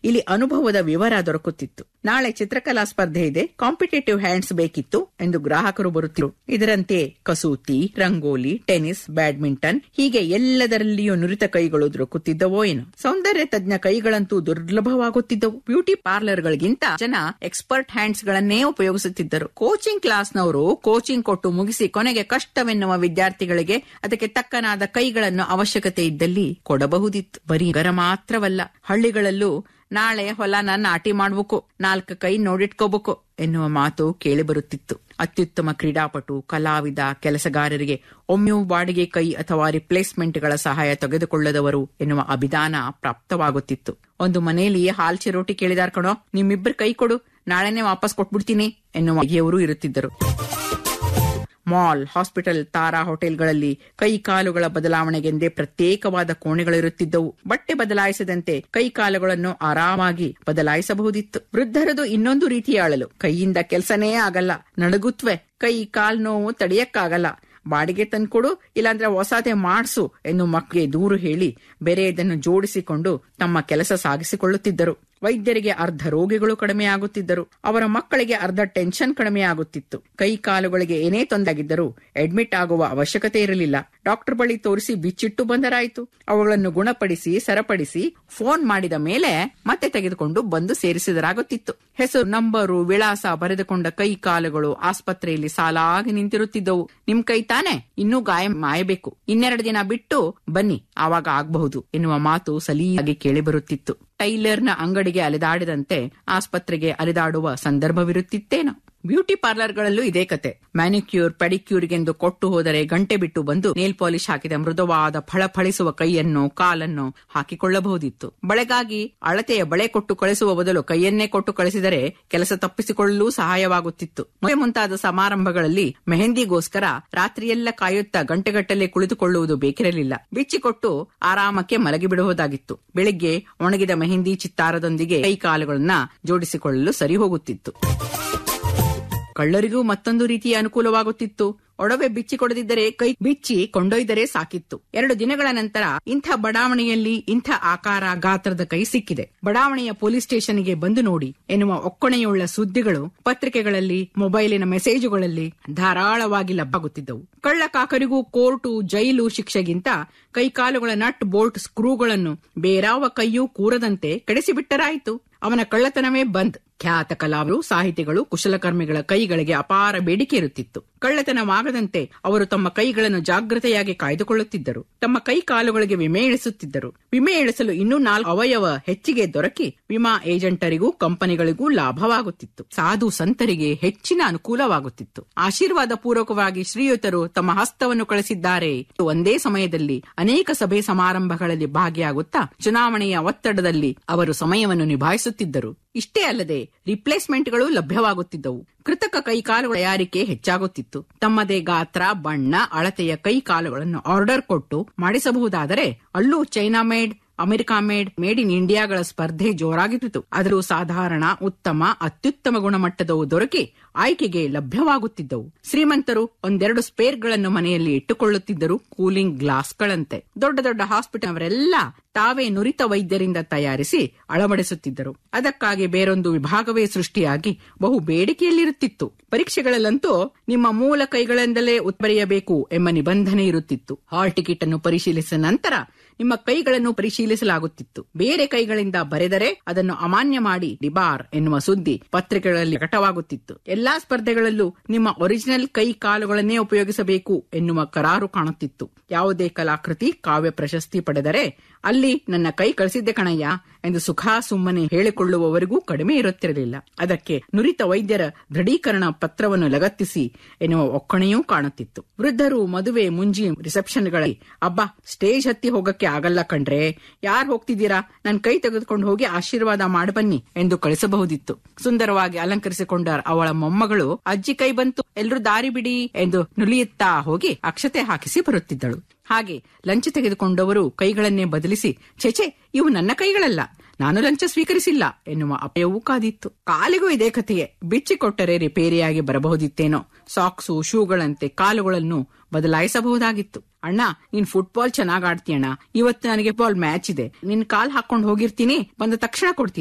ಇಲ್ಲಿ ಅನುಭವದ ವಿವರ ದೊರಕುತ್ತಿತ್ತು ನಾಳೆ ಚಿತ್ರಕಲಾ ಸ್ಪರ್ಧೆ ಇದೆ ಕಾಂಪಿಟೇಟಿವ್ ಹ್ಯಾಂಡ್ಸ್ ಬೇಕಿತ್ತು ಎಂದು ಗ್ರಾಹಕರು ಬರುತ್ತಿರು ಇದರಂತೆ ಕಸೂತಿ ರಂಗೋಲಿ ಟೆನಿಸ್ ಬ್ಯಾಡ್ಮಿಂಟನ್ ಹೀಗೆ ಎಲ್ಲದರಲ್ಲಿಯೂ ನುರಿತ ಕೈಗಳು ದೊರಕುತ್ತಿದ್ದವೋ ಏನು ಸೌಂದರ್ಯ ತಜ್ಞ ಕೈಗಳಂತೂ ದುರ್ಲಭವಾಗುತ್ತಿದ್ದವು ಬ್ಯೂಟಿ ಪಾರ್ಲರ್ಗಳಿಗಿಂತ ಜನ ಎಕ್ಸ್ಪರ್ಟ್ ಹ್ಯಾಂಡ್ಸ್ ಗಳನ್ನೇ ಉಪಯೋಗಿಸುತ್ತಿದ್ದರು ಕೋಚಿಂಗ್ ಕ್ಲಾಸ್ನವರು ಕೋಚಿಂಗ್ ಕೊಟ್ಟು ಮುಗಿಸಿ ಕೊನೆಗೆ ಕಷ್ಟವೆನ್ನುವ ವಿದ್ಯಾರ್ಥಿಗಳಿಗೆ ಅದಕ್ಕೆ ತಕ್ಕನಾದ ಕೈಗಳನ್ನು ಅವಶ್ಯಕತೆ ಇದ್ದಲ್ಲಿ ಕೊಡಬಹುದಿತ್ತು ಬರೀ ಗರ ಮಾತ್ರವಲ್ಲ ಹಳ್ಳಿಗಳಲ್ಲೂ ನಾಳೆ ಹೊಲನ ನಾಟಿ ಮಾಡ್ಬೇಕು ನಾಲ್ಕು ಕೈ ನೋಡಿಟ್ಕೋಬೇಕು ಎನ್ನುವ ಮಾತು ಕೇಳಿಬರುತ್ತಿತ್ತು ಅತ್ಯುತ್ತಮ ಕ್ರೀಡಾಪಟು ಕಲಾವಿದ ಕೆಲಸಗಾರರಿಗೆ ಒಮ್ಮೆಯೂ ಬಾಡಿಗೆ ಕೈ ಅಥವಾ ರಿಪ್ಲೇಸ್ಮೆಂಟ್ಗಳ ಸಹಾಯ ತೆಗೆದುಕೊಳ್ಳದವರು ಎನ್ನುವ ಅಭಿಧಾನ ಪ್ರಾಪ್ತವಾಗುತ್ತಿತ್ತು ಒಂದು ಮನೆಯಲ್ಲಿ ಹಾಲ್ ಚಿರೋಟಿ ಕೇಳಿದಾರ್ ಕಣೋ ನಿಮ್ಮಿಬ್ಬರು ಕೈ ಕೊಡು ನಾಳೆನೆ ವಾಪಸ್ ಕೊಟ್ಬಿಡ್ತೀನಿ ಎನ್ನುವ ಬಗೆಯವರು ಇರುತ್ತಿದ್ದರು ಮಾಲ್ ಹಾಸ್ಪಿಟಲ್ ತಾರಾ ಹೋಟೆಲ್ಗಳಲ್ಲಿ ಕೈ ಕಾಲುಗಳ ಬದಲಾವಣೆಗೆಂದೇ ಪ್ರತ್ಯೇಕವಾದ ಕೋಣೆಗಳಿರುತ್ತಿದ್ದವು ಬಟ್ಟೆ ಬದಲಾಯಿಸದಂತೆ ಕೈ ಕಾಲುಗಳನ್ನು ಆರಾಮಾಗಿ ಬದಲಾಯಿಸಬಹುದಿತ್ತು ವೃದ್ಧರದು ಇನ್ನೊಂದು ರೀತಿಯ ಅಳಲು ಕೈಯಿಂದ ಕೆಲಸನೇ ಆಗಲ್ಲ ನಡುಗುತ್ವೆ ಕೈ ಕಾಲ್ ನೋವು ತಡೆಯಕ್ಕಾಗಲ್ಲ ಬಾಡಿಗೆ ತಂದ್ಕೊಡು ಇಲ್ಲಾಂದ್ರೆ ಹೊಸಾದೆ ಮಾಡ್ಸು ಎಂದು ಮಕ್ಕಳಿಗೆ ದೂರು ಹೇಳಿ ಬೇರೆಯದನ್ನು ಜೋಡಿಸಿಕೊಂಡು ತಮ್ಮ ಕೆಲಸ ಸಾಗಿಸಿಕೊಳ್ಳುತ್ತಿದ್ದರು ವೈದ್ಯರಿಗೆ ಅರ್ಧ ರೋಗಿಗಳು ಕಡಿಮೆಯಾಗುತ್ತಿದ್ದರು ಅವರ ಮಕ್ಕಳಿಗೆ ಅರ್ಧ ಟೆನ್ಷನ್ ಕಡಿಮೆಯಾಗುತ್ತಿತ್ತು ಕೈ ಕಾಲುಗಳಿಗೆ ಏನೇ ತೊಂದರೆಯಾಗಿದ್ದರೂ ಅಡ್ಮಿಟ್ ಆಗುವ ಅವಶ್ಯಕತೆ ಇರಲಿಲ್ಲ ಡಾಕ್ಟರ್ ಬಳಿ ತೋರಿಸಿ ಬಿಚ್ಚಿಟ್ಟು ಬಂದರಾಯಿತು ಅವುಗಳನ್ನು ಗುಣಪಡಿಸಿ ಸರಪಡಿಸಿ ಫೋನ್ ಮಾಡಿದ ಮೇಲೆ ಮತ್ತೆ ತೆಗೆದುಕೊಂಡು ಬಂದು ಸೇರಿಸಿದರಾಗುತ್ತಿತ್ತು ಹೆಸರು ನಂಬರು ವಿಳಾಸ ಬರೆದುಕೊಂಡ ಕೈ ಕಾಲುಗಳು ಆಸ್ಪತ್ರೆಯಲ್ಲಿ ಸಾಲಾಗಿ ನಿಂತಿರುತ್ತಿದ್ದವು ನಿಮ್ ಕೈ ತಾನೆ ಇನ್ನೂ ಗಾಯ ಮಾಯಬೇಕು ಇನ್ನೆರಡು ದಿನ ಬಿಟ್ಟು ಬನ್ನಿ ಆವಾಗ ಆಗಬಹುದು ಎನ್ನುವ ಮಾತು ಸಲೀಯಾಗಿ ಕೇಳಿಬರುತ್ತಿತ್ತು ಟೈಲರ್ನ ಅಂಗಡಿಗೆ ಅಲೆದಾಡಿದಂತೆ ಆಸ್ಪತ್ರೆಗೆ ಅಲೆದಾಡುವ ಸಂದರ್ಭವಿರುತ್ತಿತ್ತೇನೋ ಬ್ಯೂಟಿ ಪಾರ್ಲರ್ಗಳಲ್ಲೂ ಇದೇ ಕತೆ ಮ್ಯಾನಿಕ್ಯೂರ್ ಪೆಡಿಕ್ಯೂರ್ಗೆಂದು ಕೊಟ್ಟು ಹೋದರೆ ಗಂಟೆ ಬಿಟ್ಟು ಬಂದು ನೇಲ್ ಪಾಲಿಶ್ ಹಾಕಿದ ಮೃದುವಾದ ಫಳಫಳಿಸುವ ಕೈಯನ್ನು ಕಾಲನ್ನು ಹಾಕಿಕೊಳ್ಳಬಹುದಿತ್ತು ಬಳೆಗಾಗಿ ಅಳತೆಯ ಬಳೆ ಕೊಟ್ಟು ಕಳಿಸುವ ಬದಲು ಕೈಯನ್ನೇ ಕೊಟ್ಟು ಕಳಿಸಿದರೆ ಕೆಲಸ ತಪ್ಪಿಸಿಕೊಳ್ಳಲು ಸಹಾಯವಾಗುತ್ತಿತ್ತು ಮದುವೆ ಮುಂತಾದ ಸಮಾರಂಭಗಳಲ್ಲಿ ಮೆಹಂದಿಗೋಸ್ಕರ ರಾತ್ರಿಯೆಲ್ಲ ಕಾಯುತ್ತಾ ಗಂಟೆಗಟ್ಟಲೆ ಕುಳಿತುಕೊಳ್ಳುವುದು ಬೇಕಿರಲಿಲ್ಲ ಬಿಚ್ಚಿಕೊಟ್ಟು ಆರಾಮಕ್ಕೆ ಮಲಗಿಬಿಡುವುದಾಗಿತ್ತು ಬೆಳಿಗ್ಗೆ ಒಣಗಿದ ಮೆಹಂದಿ ಚಿತ್ತಾರದೊಂದಿಗೆ ಕೈ ಕಾಲುಗಳನ್ನ ಜೋಡಿಸಿಕೊಳ್ಳಲು ಸರಿ ಹೋಗುತ್ತಿತ್ತು ಕಳ್ಳರಿಗೂ ಮತ್ತೊಂದು ರೀತಿಯ ಅನುಕೂಲವಾಗುತ್ತಿತ್ತು ಒಡವೆ ಬಿಚ್ಚಿ ಕೊಡದಿದ್ದರೆ ಕೈ ಬಿಚ್ಚಿ ಕೊಂಡೊಯ್ದರೆ ಸಾಕಿತ್ತು ಎರಡು ದಿನಗಳ ನಂತರ ಇಂಥ ಬಡಾವಣೆಯಲ್ಲಿ ಇಂಥ ಆಕಾರ ಗಾತ್ರದ ಕೈ ಸಿಕ್ಕಿದೆ ಬಡಾವಣೆಯ ಪೊಲೀಸ್ ಸ್ಟೇಷನ್ಗೆ ಬಂದು ನೋಡಿ ಎನ್ನುವ ಒಕ್ಕಣೆಯುಳ್ಳ ಸುದ್ದಿಗಳು ಪತ್ರಿಕೆಗಳಲ್ಲಿ ಮೊಬೈಲಿನ ಮೆಸೇಜುಗಳಲ್ಲಿ ಧಾರಾಳವಾಗಿ ಲಭ್ಯವಾಗುತ್ತಿದ್ದವು ಕಳ್ಳ ಕಾಕರಿಗೂ ಕೋರ್ಟು ಜೈಲು ಶಿಕ್ಷೆಗಿಂತ ಕೈಕಾಲುಗಳ ನಟ್ ಬೋಲ್ಟ್ ಸ್ಕ್ರೂಗಳನ್ನು ಬೇರಾವ ಕೈಯೂ ಕೂರದಂತೆ ಕೆಡಿಸಿಬಿಟ್ಟರಾಯಿತು ಅವನ ಕಳ್ಳತನವೇ ಬಂದ್ ಖ್ಯಾತ ಕಲಾವಿದರು ಸಾಹಿತಿಗಳು ಕುಶಲಕರ್ಮಿಗಳ ಕೈಗಳಿಗೆ ಅಪಾರ ಬೇಡಿಕೆ ಇರುತ್ತಿತ್ತು ಕಳ್ಳತನವಾಗದಂತೆ ಅವರು ತಮ್ಮ ಕೈಗಳನ್ನು ಜಾಗ್ರತೆಯಾಗಿ ಕಾಯ್ದುಕೊಳ್ಳುತ್ತಿದ್ದರು ತಮ್ಮ ಕೈ ಕಾಲುಗಳಿಗೆ ವಿಮೆ ಇಳಿಸುತ್ತಿದ್ದರು ವಿಮೆ ಇಳಿಸಲು ಇನ್ನೂ ನಾಲ್ಕು ಅವಯವ ಹೆಚ್ಚಿಗೆ ದೊರಕಿ ವಿಮಾ ಏಜೆಂಟರಿಗೂ ಕಂಪನಿಗಳಿಗೂ ಲಾಭವಾಗುತ್ತಿತ್ತು ಸಾಧು ಸಂತರಿಗೆ ಹೆಚ್ಚಿನ ಅನುಕೂಲವಾಗುತ್ತಿತ್ತು ಆಶೀರ್ವಾದ ಪೂರ್ವಕವಾಗಿ ಶ್ರೀಯುತರು ತಮ್ಮ ಹಸ್ತವನ್ನು ಕಳಿಸಿದ್ದಾರೆ ಒಂದೇ ಸಮಯದಲ್ಲಿ ಅನೇಕ ಸಭೆ ಸಮಾರಂಭಗಳಲ್ಲಿ ಭಾಗಿಯಾಗುತ್ತಾ ಚುನಾವಣೆಯ ಒತ್ತಡದಲ್ಲಿ ಅವರು ಸಮಯವನ್ನು ನಿಭಾಯಿಸುತ್ತಿದ್ದರು ಇಷ್ಟೇ ಅಲ್ಲದೆ ರಿಪ್ಲೇಸ್ಮೆಂಟ್ಗಳು ಲಭ್ಯವಾಗುತ್ತಿದ್ದವು ಕೃತಕ ಕೈಕಾಲುಗಳ ತಯಾರಿಕೆ ಹೆಚ್ಚಾಗುತ್ತಿತ್ತು ತಮ್ಮದೇ ಗಾತ್ರ ಬಣ್ಣ ಅಳತೆಯ ಕೈಕಾಲುಗಳನ್ನು ಆರ್ಡರ್ ಕೊಟ್ಟು ಮಾಡಿಸಬಹುದಾದರೆ ಅಲ್ಲೂ China made America made made in ಇಂಡಿಯಾಗಳ ಸ್ಪರ್ಧೆ ಜೋರಾಗಿತ್ತು ಅದರಲ್ಲೂ ಸಾಧಾರಣ ಉತ್ತಮ ಅತ್ಯುತ್ತಮ ಗುಣಮಟ್ಟದವು ದೊರಕಿ ಆಯ್ಕೆಗೆ ಲಭ್ಯವಾಗುತ್ತಿದ್ದವು ಶ್ರೀಮಂತರು ಒಂದೆರಡು ಸ್ಪೇರ್ಗಳನ್ನು ಮನೆಯಲ್ಲಿ ಇಟ್ಟುಕೊಳ್ಳುತ್ತಿದ್ದರು ಕೂಲಿಂಗ್ ಗ್ಲಾಸ್ಗಳಂತೆ ದೊಡ್ಡ ದೊಡ್ಡ ಹಾಸ್ಪಿಟಲ್ ಅವರೆಲ್ಲ ತಾವೇ ನುರಿತ ವೈದ್ಯರಿಂದ ತಯಾರಿಸಿ ಅಳವಡಿಸುತ್ತಿದ್ದರು ಅದಕ್ಕಾಗಿ ಬೇರೊಂದು ವಿಭಾಗವೇ ಸೃಷ್ಟಿಯಾಗಿ ಬಹು ಬೇಡಿಕೆಯಲ್ಲಿರುತ್ತಿತ್ತು ಪರೀಕ್ಷೆಗಳಲ್ಲಂತೂ ನಿಮ್ಮ ಮೂಲ ಕೈಗಳಿಂದಲೇ ಉತ್ಬರೆಯಬೇಕು ಎಂಬ ನಿಬಂಧನೆ ಇರುತ್ತಿತ್ತು ಹಾಲ್ ಟಿಕೆಟ್ ಅನ್ನು ಪರಿಶೀಲಿಸಿದ ನಂತರ ನಿಮ್ಮ ಕೈಗಳನ್ನು ಪರಿಶೀಲಿಸಲಾಗುತ್ತಿತ್ತು ಬೇರೆ ಕೈಗಳಿಂದ ಬರೆದರೆ ಅದನ್ನು ಅಮಾನ್ಯ ಮಾಡಿ ಡಿಬಾರ್ ಎನ್ನುವ ಸುದ್ದಿ ಪತ್ರಿಕೆಗಳಲ್ಲಿ ಪ್ರಕಟವಾಗುತ್ತಿತ್ತು ಎಲ್ಲಾ ಸ್ಪರ್ಧೆಗಳಲ್ಲೂ ನಿಮ್ಮ ಒರಿಜಿನಲ್ ಕೈ ಕಾಲುಗಳನ್ನೇ ಉಪಯೋಗಿಸಬೇಕು ಎನ್ನುವ ಕರಾರು ಕಾಣುತ್ತಿತ್ತು ಯಾವುದೇ ಕಲಾಕೃತಿ ಕಾವ್ಯ ಪ್ರಶಸ್ತಿ ಪಡೆದರೆ ಅಲ್ಲಿ ನನ್ನ ಕೈ ಕಳಿಸಿದ್ದೆ ಕಣಯ್ಯ ಎಂದು ಸುಖಾ ಸುಮ್ಮನೆ ಹೇಳಿಕೊಳ್ಳುವವರಿಗೂ ಕಡಿಮೆ ಇರುತ್ತಿರಲಿಲ್ಲ ಅದಕ್ಕೆ ನುರಿತ ವೈದ್ಯರ ದೃಢೀಕರಣ ಪತ್ರವನ್ನು ಲಗತ್ತಿಸಿ ಎನ್ನುವ ಒಕ್ಕಣೆಯೂ ಕಾಣುತ್ತಿತ್ತು ವೃದ್ಧರು ಮದುವೆ ಮುಂಜಿ ರಿಸೆಪ್ಷನ್ಗಳಲ್ಲಿ ಅಬ್ಬಾ ಸ್ಟೇಜ್ ಹತ್ತಿ ಹೋಗಕ್ಕೆ ಆಗಲ್ಲ ಕಣ್ರೆ ಯಾರ್ ಹೋಗ್ತಿದ್ದೀರಾ ನನ್ ಕೈ ತೆಗೆದುಕೊಂಡು ಹೋಗಿ ಆಶೀರ್ವಾದ ಮಾಡಬನ್ನಿ ಎಂದು ಕಳಿಸಬಹುದಿತ್ತು ಸುಂದರವಾಗಿ ಅಲಂಕರಿಸಿಕೊಂಡ ಅವಳ ಮೊಮ್ಮಗಳು ಅಜ್ಜಿ ಕೈ ಬಂತು ಎಲ್ರೂ ದಾರಿ ಬಿಡಿ ಎಂದು ನುಲಿಯುತ್ತಾ ಹೋಗಿ ಅಕ್ಷತೆ ಹಾಕಿಸಿ ಬರುತ್ತಿದ್ದಳು ಹಾಗೆ ಲಂಚ ತೆಗೆದುಕೊಂಡವರು ಕೈಗಳನ್ನೇ ಬದಲಿಸಿ ಛೆಛೆ ಇವು ನನ್ನ ಕೈಗಳಲ್ಲ ನಾನು ಲಂಚ ಸ್ವೀಕರಿಸಿಲ್ಲ ಎನ್ನುವ ಅಪಾಯವೂ ಕಾದಿತ್ತು ಕಾಲಿಗೂ ಇದೇ ಕಥೆಯೇ ಬಿಚ್ಚಿಕೊಟ್ಟರೆ ರಿಪೇರಿಯಾಗಿ ಬರಬಹುದಿತ್ತೇನೋ ಸಾಕ್ಸು ಶೂಗಳಂತೆ ಕಾಲುಗಳನ್ನು ಬದಲಾಯಿಸಬಹುದಾಗಿತ್ತು ಅಣ್ಣ ನೀನ್ ಫುಟ್ಬಾಲ್ ಚೆನ್ನಾಗ್ ಆಡ್ತೀಯಣ್ಣ ಇವತ್ತು ನನಗೆ ಬಾಲ್ ಮ್ಯಾಚ್ ಇದೆ ನಿನ್ ಕಾಲ್ ಹಾಕೊಂಡು ಹೋಗಿರ್ತೀನಿ ಬಂದ ತಕ್ಷಣ ಕೊಡ್ತೀನಿ